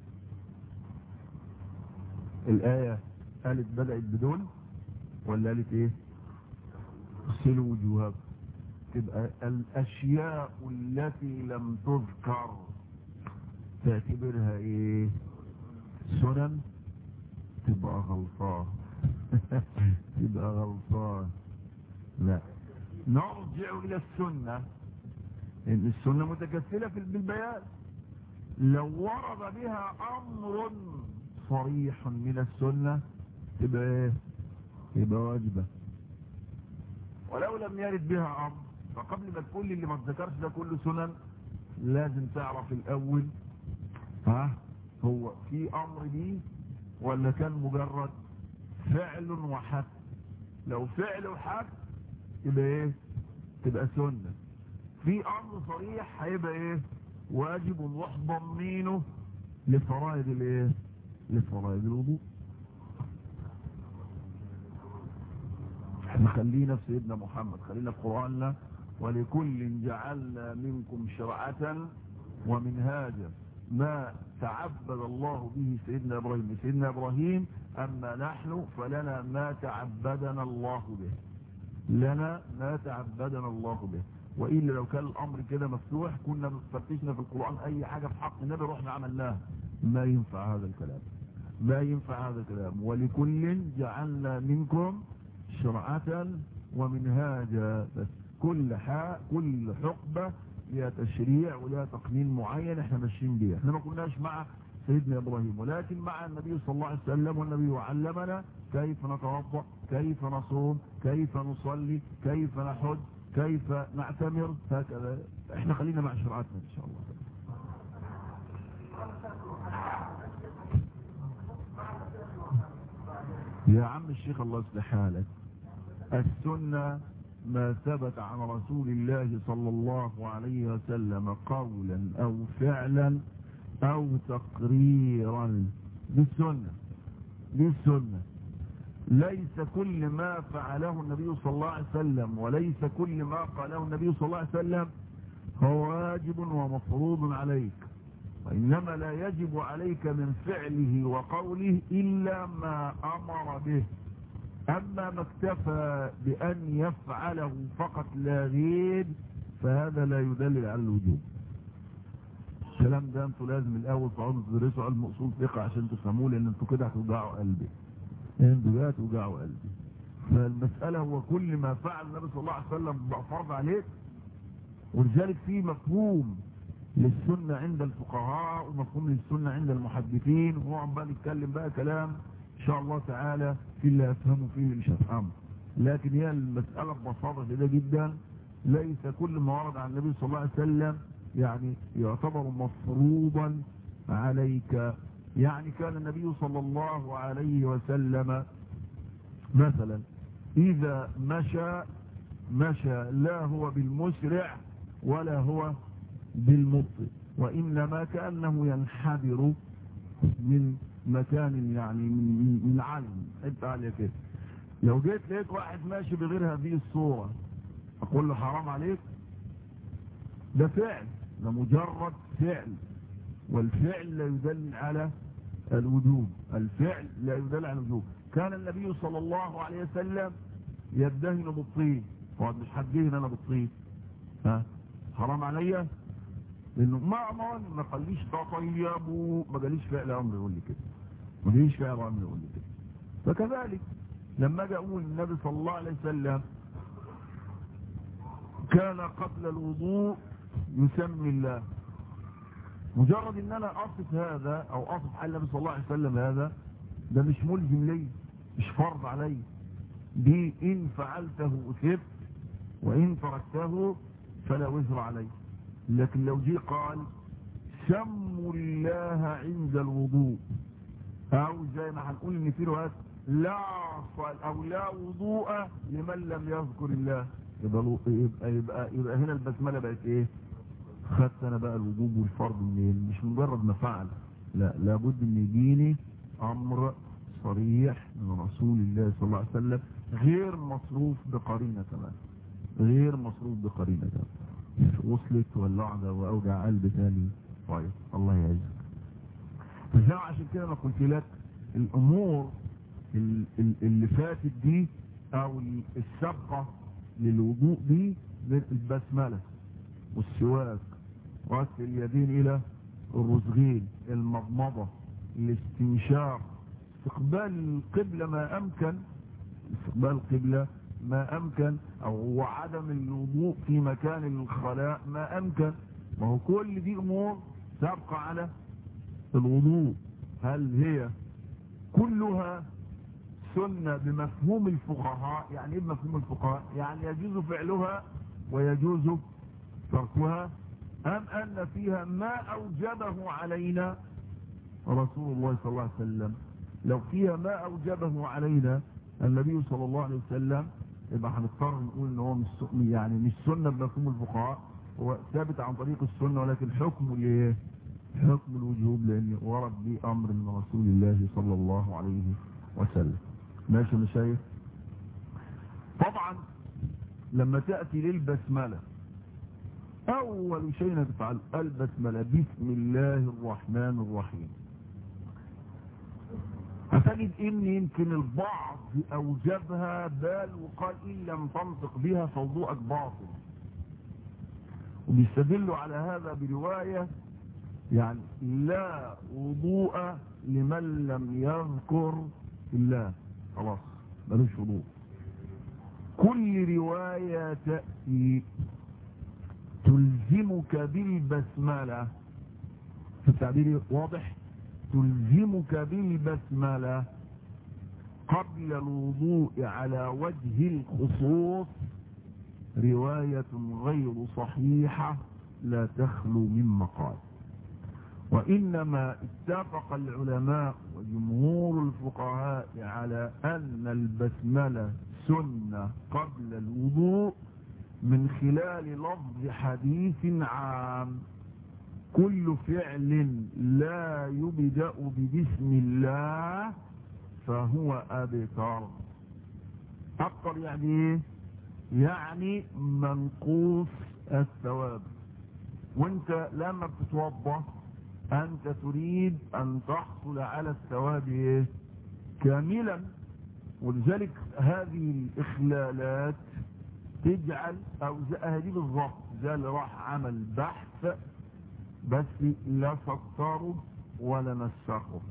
الآية قالت بدأت بدون ولا قالت ايه اغسلوا وجوهكم تبقى الاشياء التي لم تذكر تعتبرها ايه سنن تبقى غلطان تبقى غلطان لا نرجع الى السنة ان السنة متكفلة في بالبيان لو ورد بها امر صريح من السنة تبقى ايه يبقى واجبة ولو لم يرد بها امر فقبل ما تقول لي اللي ما تذكرش ده كله سنن لازم تعرف الاول ها هو في امر دي ولا كان مجرد فعل وحد لو فعل وحد يبقى ايه تبقى سنة في امر صريح هيبقى ايه واجب ونروح ضمينه لفرائض الايه لفرائض الوضوء احنا خلينا في سيدنا محمد خلينا في قرآننا ولكل جعلنا منكم شرعة ومنهاجا ما تعبد الله به سيدنا إبراهيم سيدنا إبراهيم أما نحن فلنا ما تعبدنا الله به لنا ما تعبدنا الله به وإلا لو كان الأمر كده مفتوح كنا فتشنا في القرآن أي حاجة في حق النبي رحنا عملناها ما ينفع هذا الكلام ما ينفع هذا الكلام ولكل جعلنا منكم شرعة ومنهاجا بس كل حاء كل حقبة لها تشريع ولها تقنين معين احنا ماشيين بيها احنا ما كناش مع سيدنا ابراهيم ولكن مع النبي صلى الله عليه وسلم والنبي علمنا كيف نتوضا كيف نصوم كيف نصلي كيف نحج كيف نعتمر هكذا احنا خلينا مع شرعاتنا ان شاء الله يا عم الشيخ الله يصلح حالك السنة ما ثبت عن رسول الله صلى الله عليه وسلم قولا او فعلا او تقريرا دي السنة دي السنة ليس كل ما فعله النبي صلى الله عليه وسلم وليس كل ما قاله النبي صلى الله عليه وسلم هو واجب ومفروض عليك وإنما لا يجب عليك من فعله وقوله إلا ما أمر به أما ما اكتفى بأن يفعله فقط لا غير فهذا لا يدلل على الوجوب الكلام ده انتوا لازم الاول تقعدوا تدرسوا علم اصول فقه عشان تفهموه لان انتوا كده هتوجعوا قلبي انتوا كده هتوجعوا قلبي فالمسألة هو كل ما فعل النبي صلى الله عليه وسلم بقى فرض عليك ولذلك في مفهوم للسنة عند الفقهاء ومفهوم للسنة عند المحدثين وهو عم بقى نتكلم بقى كلام ان شاء الله تعالى في اللي هفهمه فيه اللي مش هفهمه لكن هي المسألة ببساطة كده جدا ليس كل ما ورد عن النبي صلى الله عليه وسلم يعني يعتبر مفروضا عليك يعني كان النبي صلى الله عليه وسلم مثلا إذا مشى مشى لا هو بالمسرع ولا هو بالمبطئ وإنما كأنه ينحدر من مكان يعني من, من علم انت عليك كده لو جيت لقيت واحد ماشي بغير هذه الصورة اقول له حرام عليك ده فعل ده مجرد فعل والفعل لا يدل على الوجوب الفعل لا يدل على الوجوب كان النبي صلى الله عليه وسلم يدهن بالطين وقد مش حدهن انا بالطين ها حرام عليا لانه ما امرني ما قاليش تطيبوا ما قاليش فعل امر يقول لي كده ما قاليش فعل امر يقول لي كده فكذلك لما اجي اقول النبي صلى الله عليه وسلم كان قبل الوضوء يسمي الله مجرد ان انا اصف هذا او اصف حال النبي صلى الله عليه وسلم هذا ده مش ملزم لي مش فرض علي دي ان فعلته اثبت وان تركته فلا وزر علي لكن لو جه قال سموا الله عند الوضوء او زي ما هنقول ان في روايات لا صل او لا وضوء لمن لم يذكر الله يبقى يبقى يبقى, يبقى هنا البسمله بقت ايه خدت انا بقى الوجوب والفرض منين مش مجرد ما فعل لا لابد ان يجيني امر صريح من رسول الله صلى الله عليه وسلم غير مصروف بقرينه كمان غير مصروف بقرينه كمان وصلت واللعنة واوجع قلب تاني طيب الله يعزك فزي عشان كده انا قلت لك الامور اللي فاتت دي او السابقه للوضوء دي البسمله والسواك غسل اليدين الى الرزغين المضمضه الاستنشاق استقبال القبله ما امكن استقبال القبله ما امكن او عدم الوضوء في مكان الخلاء ما امكن ما هو كل دي امور سابقه على الوضوء هل هي كلها سنة بمفهوم الفقهاء يعني ايه بمفهوم الفقهاء يعني يجوز فعلها ويجوز تركها ام ان فيها ما اوجبه علينا رسول الله صلى الله عليه وسلم لو فيها ما اوجبه علينا النبي صلى الله عليه وسلم يبقى هنضطر نقول ان هو مش يعني مش سنة بمفهوم الفقهاء هو ثابت عن طريق السنة ولكن حكم الايه حكم الوجوب لان ورد به امر من رسول الله صلى الله عليه وسلم ماشي مشايخ طبعا لما تأتي للبسملة اول شيء تفعل البسملة بسم الله الرحمن الرحيم هتجد ان يمكن البعض اوجبها بل وقال ان لم تنطق بها فوضوءك باطل وبيستدلوا على هذا برواية يعني لا وضوء لمن لم يذكر الله خلاص ملوش وضوء كل رواية تأتي تلزمك بالبسملة في التعبير واضح تلزمك بالبسملة قبل الوضوء على وجه الخصوص رواية غير صحيحة لا تخلو من مقال وإنما اتفق العلماء وجمهور الفقهاء على أن البسملة سنة قبل الوضوء من خلال لفظ حديث عام كل فعل لا يبدأ ببسم الله فهو أبتر أبتر يعني ايه يعني منقوص الثواب وانت لما بتتوضا انت تريد ان تحصل على الثواب ايه كاملا ولذلك هذه الاخلالات تجعل او هذه بالضبط زي اللي راح عمل بحث بس لا سطره ولا نسخه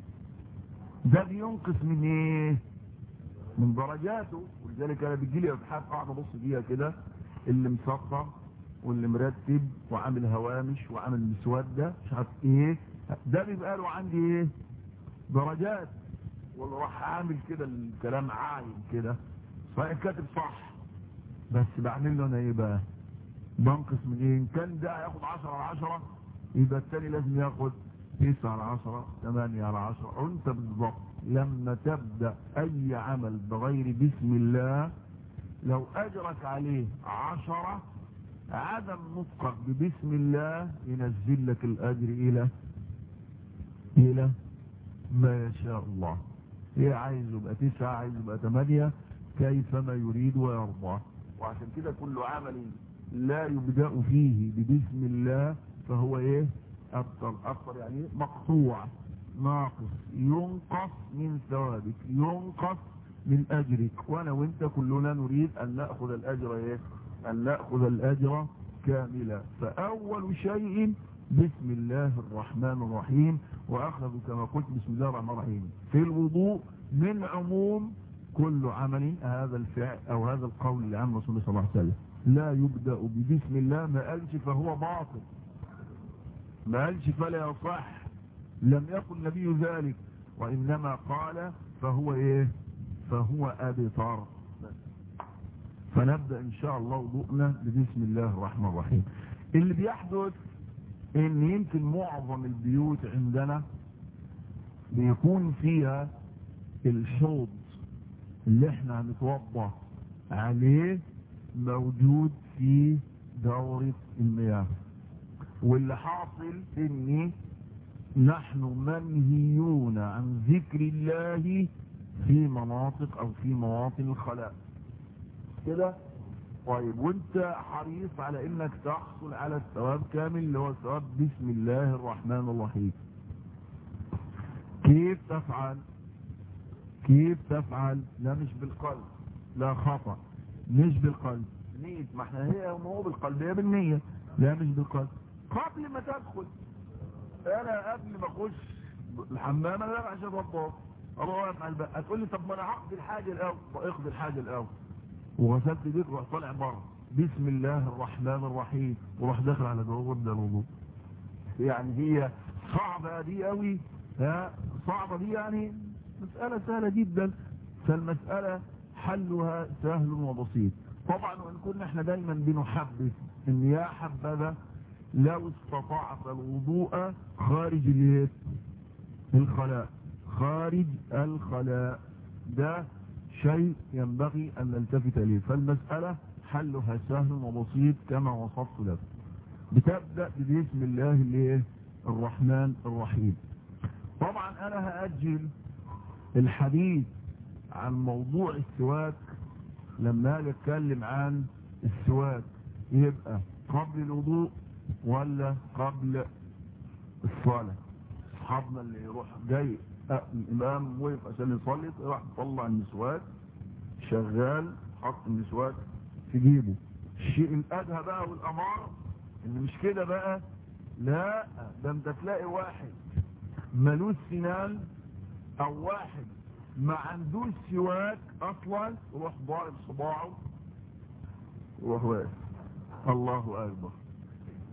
ده بينقص من ايه من درجاته ولذلك انا بيجي لي ابحاث قاعد ابص فيها كده اللي مسطر واللي مرتب وعامل هوامش وعامل مسوده مش عارف ايه ده بيبقى له عندي ايه درجات واللي راح عامل كده الكلام عايم كده صحيح كاتب صح بس بعمل له انا ايه بقى بنقص من ايه ان كان ده هياخد 10 على 10 يبقى الثاني لازم ياخد 9 على 10 8 على 10 وانت بالظبط لما تبدأ اي عمل بغير بسم الله لو اجرك عليه عشرة عدم نطقك ببسم الله ينزل لك الاجر الى الى ما يشاء الله هي عايز يبقى تسعة عايز يبقى ثمانية كيفما يريد ويرضى وعشان كده كل عمل لا يبدأ فيه ببسم الله فهو ايه ابطل ابطل يعني ايه مقطوع ناقص ينقص من ثوابك ينقص من اجرك وانا وانت كلنا نريد ان نأخذ الاجر ايه ان نأخذ الاجر كاملا فاول شيء بسم الله الرحمن الرحيم واخذ كما قلت بسم الله الرحمن الرحيم في الوضوء من عموم كل عمل هذا الفعل او هذا القول اللي عن رسول الله صلى الله عليه وسلم لا يبدأ ببسم الله ما قالش فهو باطل ما قالش فلا يصح لم يقل النبي ذلك وإنما قال فهو إيه فهو أبطر فنبدأ إن شاء الله وضوءنا ببسم الله الرحمن الرحيم اللي بيحدث إن يمكن معظم البيوت عندنا بيكون فيها الحوض اللي احنا هنتوضى عليه موجود في دورة المياه واللي حاصل اني نحن منهيون عن ذكر الله في مناطق او في مواطن الخلاء كده طيب وانت حريص على انك تحصل على الثواب كامل اللي هو ثواب بسم الله الرحمن الرحيم كيف تفعل كيف تفعل لا مش بالقلب لا خطأ مش بالقلب نية ما احنا هي ما هو بالقلب هي بالنية لا مش بالقلب قبل ما تدخل انا قبل ما اخش الحمام انا رايح عشان اتوضى اروح واقف على الباب هتقول لي طب ما انا هقضي الحاجه الاول اقضي الحاجه الاول وغسلت ايديك ورحت طالع بره بسم الله الرحمن الرحيم وراح داخل على جوه وابدا الوضوء يعني هي صعبه دي قوي ها صعبه دي يعني مساله سهله جدا فالمساله حلها سهل وبسيط طبعا وان كنا احنا دايما بنحبذ ان يا حبذا لو استطعت الوضوء خارج الايه الخلاء خارج الخلاء ده شيء ينبغي ان نلتفت اليه فالمسألة حلها سهل وبسيط كما وصفت لك بتبدأ بسم الله الايه الرحمن الرحيم طبعا انا هأجل الحديث عن موضوع السواك لما اجي اتكلم عن السواك يبقى قبل الوضوء ولا قبل الصلاة اصحابنا اللي يروح جاي الامام وقف عشان يصلي راح يطلع المسواك شغال حط المسواك في جيبه الشيء الادهى بقى والامار ان مش كده بقى لا ده انت تلاقي واحد ملوش سنان او واحد ما عندوش سواك اصلا يروح ضارب صباعه ويروح واقف الله اكبر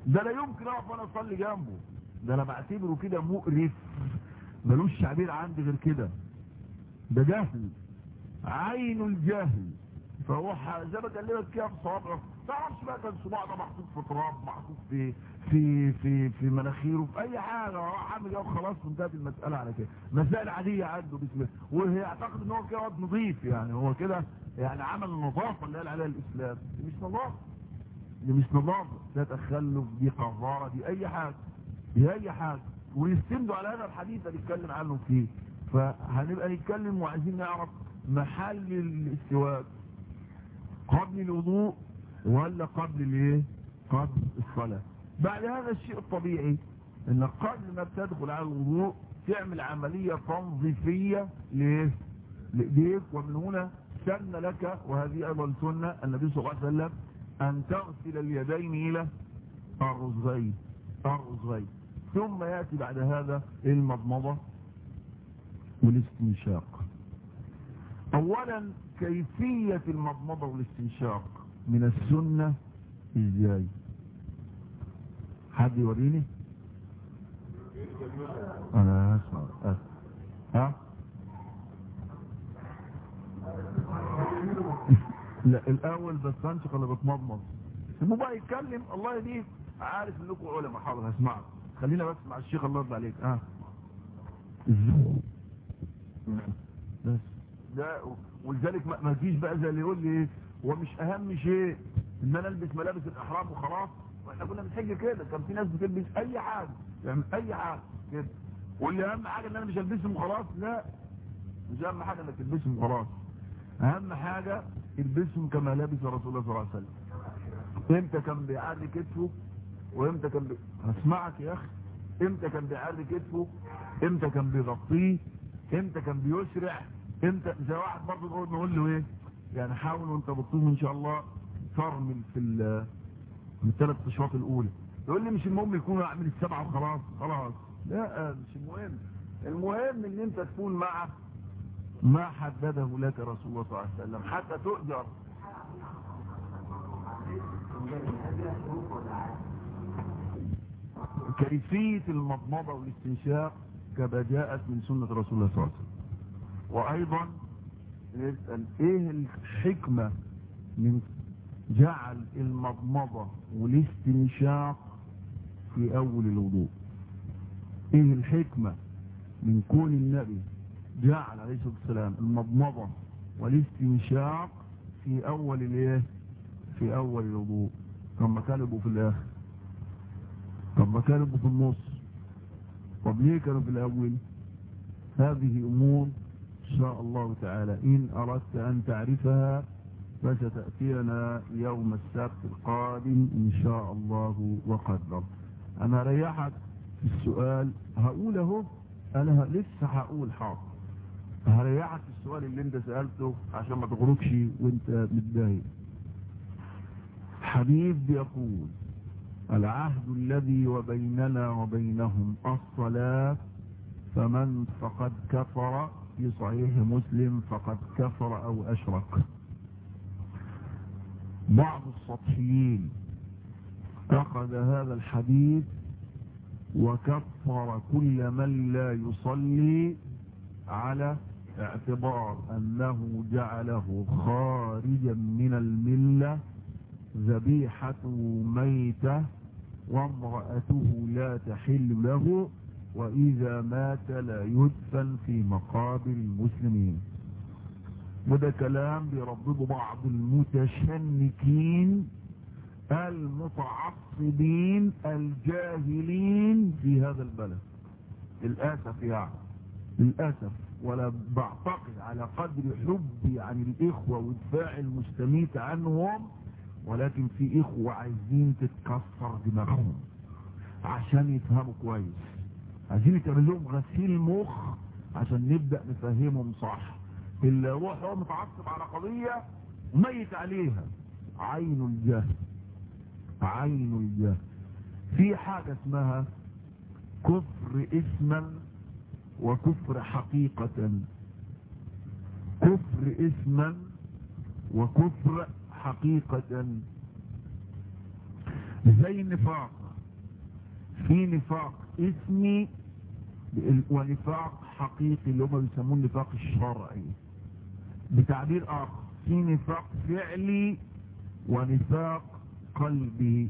ده لا يمكن اقف وانا اصلي جنبه ده انا بعتبره كده مقرف ملوش تعبير عندي غير كده ده جهل عين الجهل فهو زي ما كلمك كده في صوابعه تعرفش بقى كان صباع ده محطوط في تراب محطوط في في في في مناخيره في اي حاجه راح عامل ايه خلاص انتهت المساله على كده مسائل عاديه عنده بسم الله وهي يعتقد ان هو كده واد نظيف يعني هو كده يعني عمل النظافه اللي قال عليها الاسلام دي مش نظافه دي مش نظافه ده تخلف دي قذاره دي اي حاجه دي اي حاجه ويستندوا على هذا الحديث اللي اتكلم عنه فيه فهنبقى نتكلم وعايزين نعرف محل الاستواء قبل الوضوء ولا قبل الايه قبل الصلاة بعد هذا الشيء الطبيعي انك قبل ما بتدخل على الوضوء تعمل عملية تنظيفية ليه لإيديك ومن هنا سن لك وهذه ايضا سنة النبي صلى الله عليه وسلم ان تغسل اليدين الى الرزغين الرزغين ثم يأتي بعد هذا المضمضة والاستنشاق اولا كيفية المضمضة والاستنشاق من السنة ازاي حد يوريني انا اسمع أسمع. ها لا الاول بستنشق ولا بتمضمض سيبوه بقى يتكلم الله يهديك عارف انكم علماء حاضر هسمعك خلينا بس مع الشيخ الله يرضى عليك ها ازاي بس ده ولذلك ما تجيش بقى زي اللي يقول لي ايه هو مش اهم شيء ان انا البس ملابس الاحرام وخلاص واحنا كنا بنحج كده كان في ناس بتلبس اي حاجه يعني اي حاجه كده واللي اهم حاجه ان انا مش هلبسهم وخلاص لا مش اهم حاجه انك تلبسهم وخلاص اهم حاجه البسهم كما لبس رسول الله صلى الله عليه وسلم امتى كان بيعري كتفه وامتى كان بي... هسمعك يا اخي امتى كان بيعري كتفه امتى كان بيغطيه امتى كان بيسرع امتى زي واحد برضه نقول نقول له ايه يعني حاول وانت بتطوم ان شاء الله فرمل في في الثلاث اشواط الاولى يقول لي مش المهم يكون اعمل السبعه وخلاص خلاص لا مش المهم المهم ان انت تكون مع ما حدده لك رسول الله صلى الله عليه وسلم حتى تؤجر كيفية المضمضة والاستنشاق كما جاءت من سنة رسول الله صلى الله عليه وسلم وأيضا نسأل إيه الحكمة من جعل المضمضة والاستنشاق في أول الوضوء إيه الحكمة من كون النبي جعل عليه الصلاة والسلام المضمضة والاستنشاق في أول الايه في أول الوضوء طب ما كانوا يبقوا في الآخر طب ما كانوا يبقوا في النص طب ليه كانوا في الأول هذه أمور إن شاء الله تعالى إن أردت أن تعرفها فستأتينا يوم السبت القادم إن شاء الله وقدر أنا ريحك في السؤال هقول اهو أنا لسه هقول حاضر هريحك في السؤال اللي انت سألته عشان ما تغرقش وانت متضايق حبيب يقول العهد الذي وبيننا وبينهم الصلاة فمن فقد كفر في صحيح مسلم فقد كفر او اشرك بعض السطحيين اخذ هذا الحديث وكفر كل من لا يصلي على اعتبار انه جعله خارجا من الملة ذبيحته ميتة وامرأته لا تحل له واذا مات لا يدفن في مقابر المسلمين وده كلام بيردده بعض المتشنكين المتعصبين الجاهلين في هذا البلد للأسف يعني للأسف ولا بعتقد على قدر حبي عن الإخوة ودفاع المستميت عنهم ولكن في إخوة عايزين تتكسر دماغهم عشان يفهموا كويس عايزين يتعمل لهم غسيل مخ عشان نبدأ نفهمهم صح اللي يروح هو متعصب على قضية ميت عليها عين الجهل عين الجهل في حاجة اسمها كفر اسما وكفر حقيقة كفر اسما وكفر حقيقة زي النفاق في نفاق اسمي ونفاق حقيقي اللي هم بيسموه النفاق الشرعي بتعبير اخر في نفاق فعلي ونفاق قلبي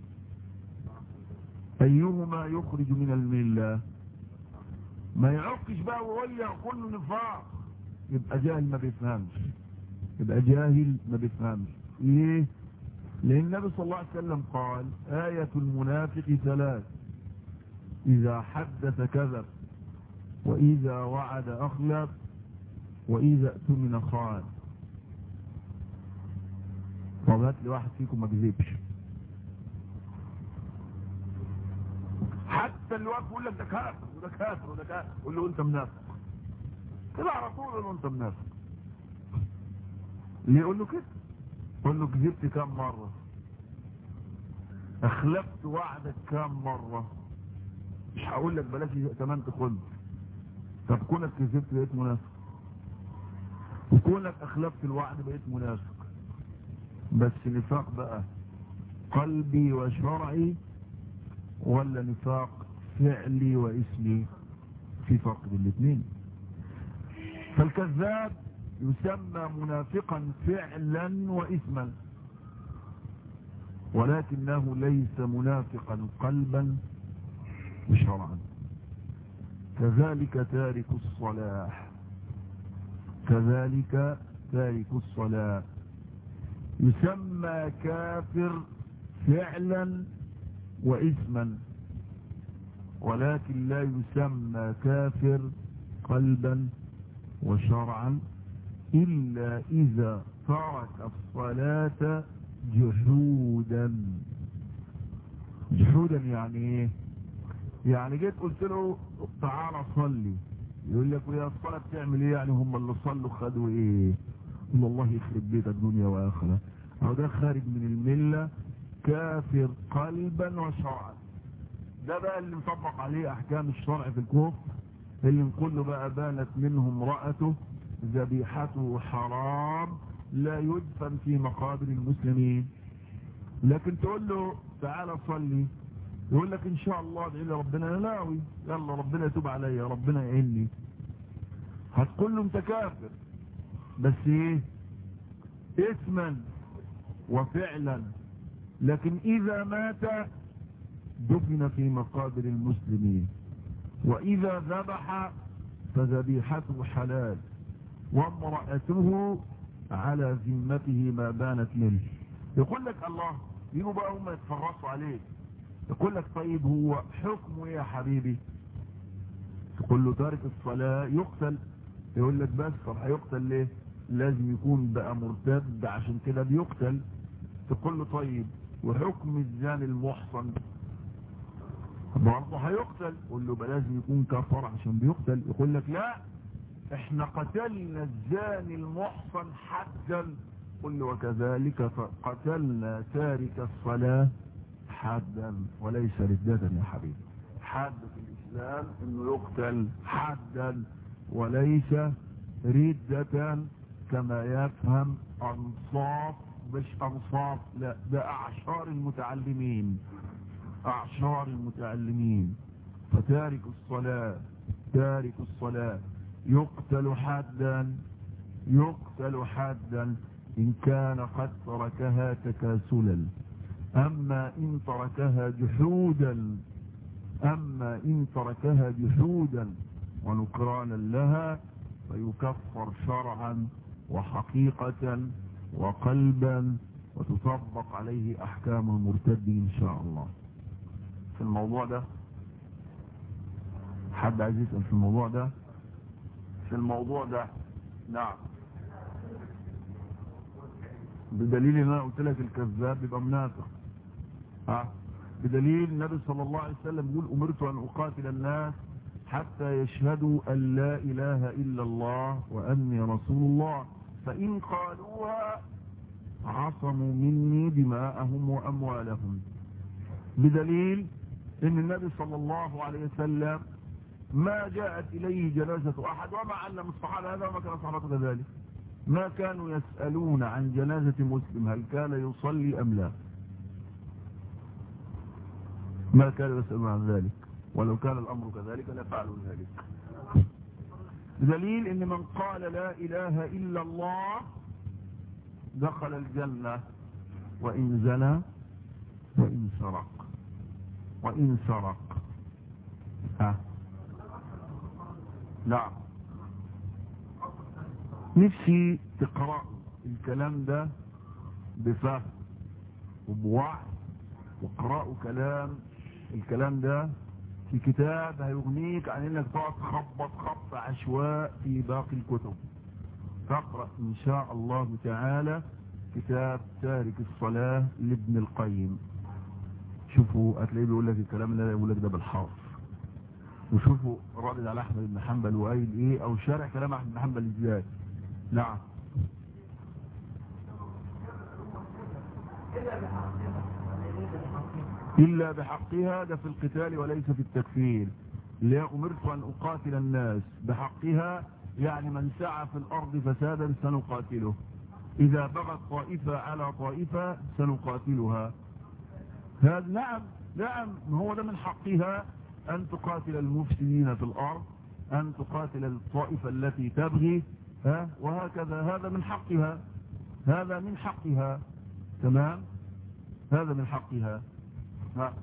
ايهما يخرج من المله ما يعقش بقى ويقول لي كله نفاق يبقى جاهل ما بيفهمش يبقى جاهل ما بيفهمش ليه لان النبي صلى الله عليه وسلم قال آية المنافق ثلاث إذا حدث كذب وإذا وعد أخلف وإذا اؤتمن خان طب هات لي واحد فيكم ما كذبش حتى اللي واقف يقول لك ده كافر وده كافر وده كافر قول له انت منافق كده على طول قول له انت منافق ليه يقول له كده قول له كذبت كام مره اخلفت وعدك كام مره مش هقول لك بلاش كمان تخل طب كونك كذبت بقيت منافق وكونك اخلفت الوعد بقيت منافق بس نفاق بقى قلبي وشرعي ولا نفاق فعلي واسمي في فرق بين الاثنين فالكذاب يسمى منافقا فعلا واسما ولكنه ليس منافقا قلبا وشرعا كذلك تارك الصلاة كذلك تارك الصلاة يسمى كافر فعلا واسما ولكن لا يسمى كافر قلبا وشرعا إلا إذا ترك الصلاة جحودا جحودا يعني ايه يعني جيت قلت له تعالى صلي يقول لك ويا الصلاة بتعمل ايه يعني هم اللي صلوا خدوا ايه يقول الله يخرب بيتك دنيا واخرة او ده خارج من الملة كافر قلبا وشرعا ده بقى اللي مطبق عليه احكام الشرع في الكفر اللي نقول له بقى بانت منه امرأته ذبيحته حرام لا يدفن في مقابر المسلمين لكن تقول له تعالى صلي يقول لك ان شاء الله ادعي لي ربنا ناوي يلا ربنا يتوب عليا ربنا يعيني هتقول له انت كافر بس ايه اسما وفعلا لكن اذا مات دفن في مقابر المسلمين واذا ذبح فذبيحته حلال وامرأته على ذمته ما بانت منه يقول لك الله يجوا بقى هم يتفرصوا عليك يقول لك طيب هو حكمه ايه يا حبيبي تقول له تارك الصلاة يقتل يقول لك بس طب هيقتل ليه لازم يكون بقى مرتد عشان كده بيقتل تقول له طيب وحكم الزاني المحصن برضه هيقتل قول له بقى لازم يكون كفر عشان بيقتل يقول لك لا احنا قتلنا الزاني المحصن حدا قل له وكذلك قتلنا تارك الصلاة حدا وليس ردة يا حبيبي حد في الإسلام انه يقتل حدا وليس ردة كما يفهم أنصاف مش أنصاف لا ده أعشار المتعلمين أعشار المتعلمين فتارك الصلاة تارك الصلاة يقتل حدا يقتل حدا إن كان قد تركها تكاسلا أما إن تركها جحودا أما إن تركها جحودا ونكرانا لها فيكفر شرعا وحقيقة وقلبا وتطبق عليه أحكام المرتد إن شاء الله في الموضوع ده حد عايز يسأل في الموضوع ده في الموضوع ده نعم بدليل ان انا قلت لك الكذاب يبقى منافق ها بدليل النبي صلى الله عليه وسلم يقول امرت ان اقاتل الناس حتى يشهدوا ان لا اله الا الله واني رسول الله فان قالوها عصموا مني دماءهم واموالهم بدليل ان النبي صلى الله عليه وسلم ما جاءت إليه جنازة أحد وما علم الصحابة هذا وما كان صحابته كذلك ما كانوا يسألون عن جنازة مسلم هل كان يصلي أم لا ما كانوا يسألون عن ذلك ولو كان الأمر كذلك لفعلوا ذلك دليل ان من قال لا اله الا الله دخل الجنة وان زنى وان سرق وان سرق ها نعم نفسي تقرأ الكلام ده بفهم وبوعي واقرأوا كلام الكلام ده في كتاب هيغنيك عن انك تقعد تخبط خبط عشواء في باقي الكتب تقرأ ان شاء الله تعالى كتاب تارك الصلاة لابن القيم شوفوا هتلاقيه بيقول لك الكلام اللي يقول لك ده بالحرف وشوفوا رادد على احمد بن حنبل وقايل ايه او شارع كلام احمد بن حنبل ازاي نعم إلا بحقها ده في القتال وليس في التكفير لا أمرت أن أقاتل الناس بحقها يعني من سعى في الأرض فسادا سنقاتله إذا بغت طائفة على طائفة سنقاتلها هذا نعم نعم هو ده من حقها أن تقاتل المفسدين في الأرض أن تقاتل الطائفة التي تبغي ها وهكذا هذا من حقها هذا من حقها تمام هذا من حقها ها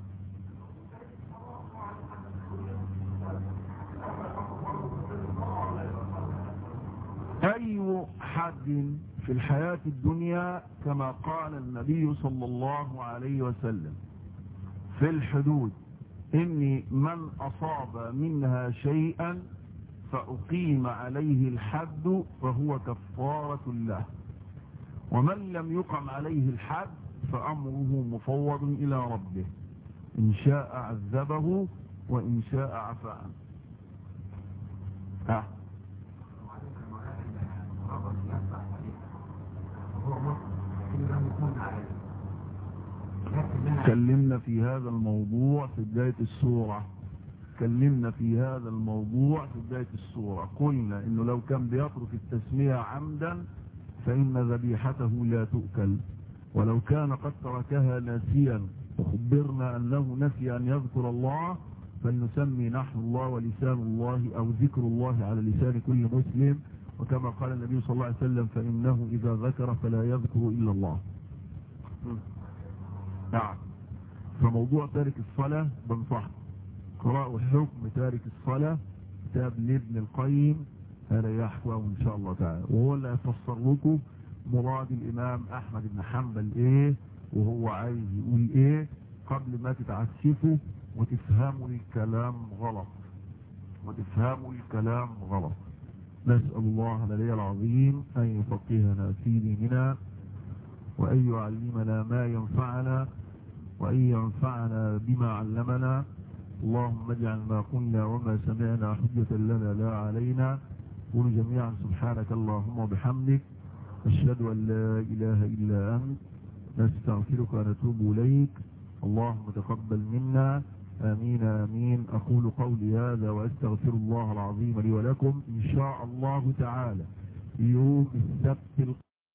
أي حد في الحياة الدنيا كما قال النبي صلى الله عليه وسلم في الحدود إني من أصاب منها شيئا فأقيم عليه الحد فهو كفارة له ومن لم يقم عليه الحد فأمره مفوض إلى ربه إن شاء عذبه وإن شاء عفى عنه ها تكلمنا في هذا الموضوع في بداية السورة تكلمنا في هذا الموضوع في بداية السورة قلنا انه لو كان بيترك التسمية عمدا فإن ذبيحته لا تؤكل ولو كان قد تركها ناسيا وخبرنا أنه نسي أن يذكر الله فلنسمي نحن الله ولسان الله أو ذكر الله على لسان كل مسلم وكما قال النبي صلى الله عليه وسلم فإنه إذا ذكر فلا يذكر إلا الله نعم فموضوع تارك الصلاة بنصح قراءة حكم تارك الصلاة كتاب لابن القيم هذا يحوى إن شاء الله تعالى وهو اللي هيفسر لكم مراد الإمام أحمد بن حنبل إيه وهو عايز يقول إيه قبل ما تتعسفوا وتفهموا الكلام غلط وتفهموا الكلام غلط نسأل الله العلي العظيم أن يفقهنا في ديننا وأن يعلمنا ما ينفعنا وأن ينفعنا بما علمنا اللهم اجعل ما قلنا وما سمعنا حجة لنا لا علينا قل جميعا سبحانك اللهم وبحمدك أشهد أن لا إله إلا أنت نستغفرك ونتوب إليك اللهم تقبل منا آمين آمين أقول قولي هذا وأستغفر الله العظيم لي ولكم إن شاء الله تعالى يوم السبت